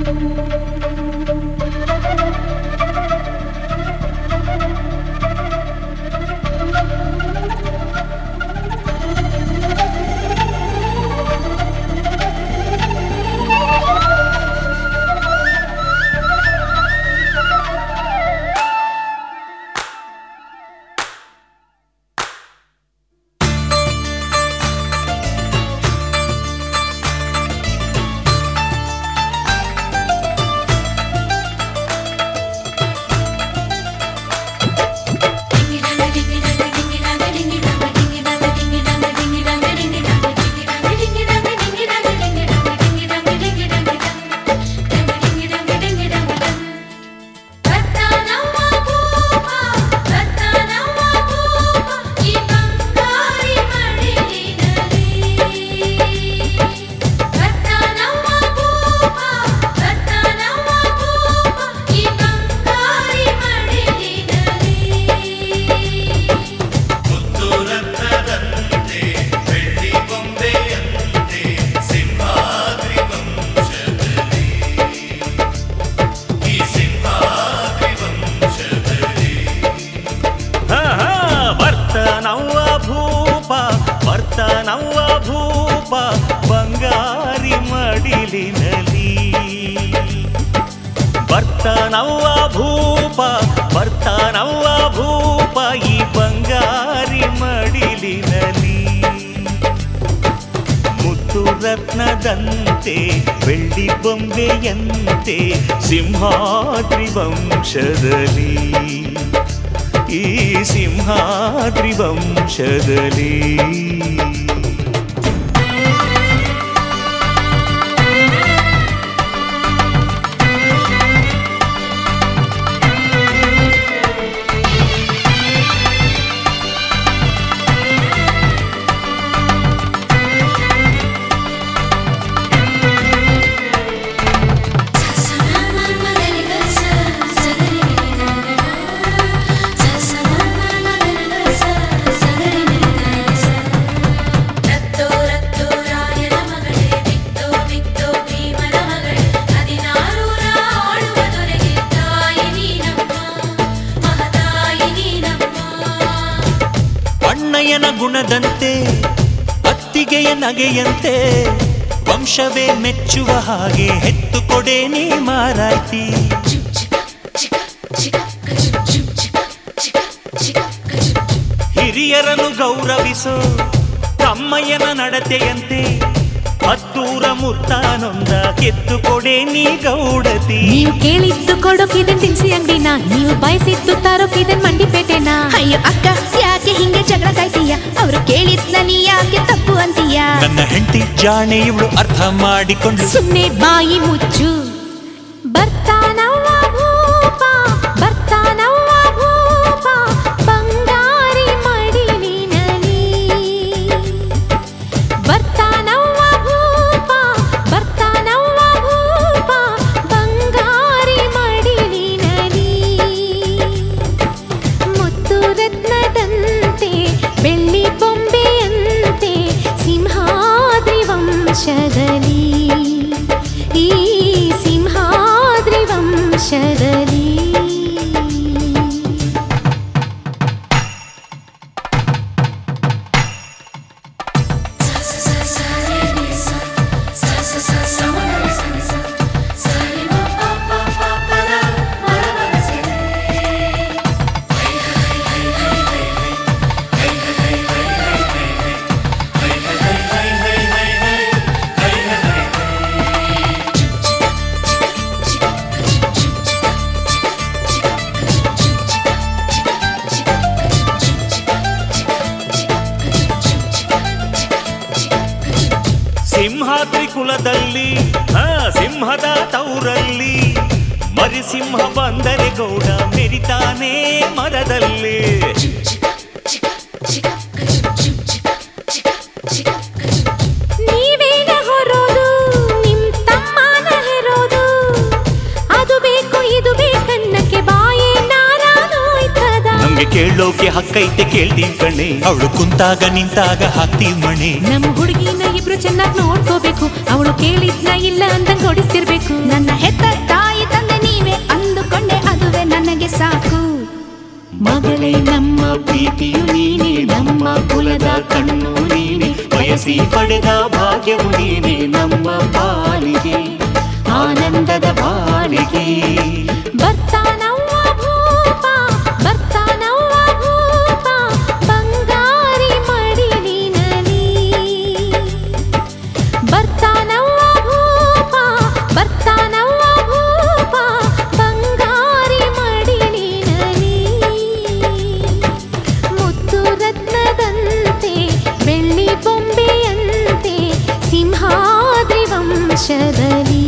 ಹಾ, ಹಾ, ವರ್ತನವ್ವ ಭೂಪ ವರ್ತನವ್ವ ಭೂಪ ಬಂಗಾರಿ ಮಡಿಲಿನಲಿ ವರ್ತನವ್ವ ಭೂಪ ವರ್ತನವ್ವ ಭೂಪ ಈ ಬಂಗಾರಿ ಮಡಿಲಿನಲಿ ಮುತ್ತು ರತ್ನದಂತೆ ಬೆಳ್ಳಿ ಬೊಂಬೆಯಂತೆ ಸಿಂಹಾದ್ರಿ ವಂಶದಲ್ಲಿ ಈ ಸಿಂಹಾದ್ರಿ ವಂಶದಲ್ಲಿ ರತ್ತೋ ರತ್ತೋ ರಾಯನ ಮಗಳೇ ಬಿತ್ತೋ ಬಿತ್ತೋ ಭೀಮನ ಮಗಳೇ ಹದಿನಾರೂರ ಆಳುವ ದೊರೆಗೆ ತಾಯಿ ನೀನಮ್ಮ ಮಹತಾಯಿ ನೀನಮ್ಮ ಅಣ್ಣಯ್ಯನ ಗುಣದಂತೆ ಅತ್ತಿಗೆಯ ನಗೆಯಂತೆ ವಂಶವೇ ಮೆಚ್ಚುವ ಹಾಗೆ ಹೆತ್ತು ಕೊಡೆ ನೀ ಮಾರಾಯ್ತಿ ಚುಮ್ ಚಿಕ ಚಿಕ ಚಿಕ ಕಚುಮ್ ಚುಮ್ ಚಿಕ ಚಿಕ ಚಿಕ ಕಚುಮ್ ಹಿರಿಯರನ್ನು ಗೌರವಿಸೋ ತಮ್ಮಯ್ಯನ ನಡತೆಯಂತೆ ಹತ್ತೂರ ಮುತ್ತಾನೊಂದ ಕೆತ್ತು ಕೊಡೆ ನೀ ಗೌಡತಿ ನೀವು ಕೇಳಿದ್ದು ಕೊಡೋಕಿದನ್ ತಿನ್ಸಿ ಅಂಗಡಿನ ನೀವು ಬಯಸಿದ್ದು ತರೋಕಿದನ್ ಮಂಡಿಪೇಟೆನ ಅಯ್ಯೋ ಅಕ್ಕ ಯಾಕೆ ಹಿಂಗೆ ಜಗಳ ಕಾಯ್ತೀಯ ಅವರು ಕೇಳಿದ್ನ ನೀ ಯಾಕೆ ತಪ್ಪು ಅಂತೀಯ ನನ್ನ ಹೆಂಡತಿ ಜಾಣೆ ಇವಳು ಅರ್ಥ ಮಾಡಿಕೊಂಡು ಸುಮ್ನೆ ಬಾಯಿ ಮುಚ್ಚು ಬರ್ತಾನವ್ವ ಭೂಪ ಬರ್ತಾನವ್ವ ಭೂಪ ಬಂಗಾರಿ ಮಡಿಲಿನಲಿ ಬರ್ತಾನವ್ವ ಭೂಪ ಬರ್ತಾನವ್ವ ಭೂಪ ಬಂಗಾರಿ ಮಡಿಲಿನಲಿ ಮುತ್ತು ರತ್ನದಂತೆ ಬೆಳ್ಳಿ ಬೊಂಬೆಯಂತೆ ಸಿಂಹಾದ್ರಿ ವಂಶದಲ್ಲಿ ಈ ಸಿಂಹಾದ್ರಿ ವಂಶದಲ್ಲಿ ಸಿಂಹಾದ್ರಿ ಕುಲದಲ್ಲಿ ಆ ಸಿಂಹದ ತೌರಲ್ಲಿ ಮರಿಸಿಂಹ ಬಂದರೆ ಗೌಡ ಮೆರಿತಾನೆ ಮರದಲ್ಲಿ ನೀವೇನ ಹೊರೋದು ನಿಮ್ ತಮ್ಮನ ಹೆರೋದು ಅದು ಬೇಕು ಇದು ಬೇಕನ್ನಕ್ಕೆ ಬಾಯೇ ನಾರಾನೋಯ್ತದ ನಮ್ಗೆ ಕೇಳೋ ಹೇಳೋಕೆ ಹಕ್ಕೈತೆ ಕೇಳ್ತೀವಿ ಕಣೆ ಅವಳು ಕುಂತಾಗ ನಿಂತಾಗ ಹಾಕ್ತೀವಿ ಮಣೆ ನಮ್ಮ ಹುಡುಗಿನ ಇಬ್ರು ಚೆನ್ನಾಗಿ ನೋಡ್ಕೋಬೇಕು ಅವಳು ಕೇಳಿದ್ನ ಇಲ್ಲ ಅಂದಂಗ್ ಹೊಡಿಸ್ತಿರ್ಬೇಕು ನನ್ನ ಹೆತ್ತ ತಾಯಿ ತಂದೆ ನೀವೇ ಅಂದುಕೊಂಡೆ ಅದುವೇ ನನಗೆ ಸಾಕು ಮಗಳೇ ನಮ್ಮ ಪ್ರೀತಿಯು ನೀನೆ ನಮ್ಮ ಕುಲದ ಕಣ್ಣು ನೀನೆ ಬಯಸಿ ಪಡೆದ ಭಾಗ್ಯವು ನೀನೆ ನಮ್ಮ ಬಾಳಿಗೆ ಆನಂದದ ಬಾಳಿಗೆ ಬರ್ತಾನವ್ವ ಭೂಪ ಬರ್ತಾನವ್ವ ಭೂಪ ಬಂಗಾರಿ ಮಡಿಲಿನಲಿ ಬರ್ತಾನವ್ವ ಭೂಪ ಬರ್ತಾನವ್ವ ಭೂಪ ಬಂಗಾರಿ ಮಡಿಲಿನಲಿ ಮುತ್ತು ರತ್ನದಂತೆ ಬೆಳ್ಳಿ ಬೊಂಬೆಯಂತೆ ಸಿಂಹಾದ್ರಿ ವಂಶದಲ್ಲಿ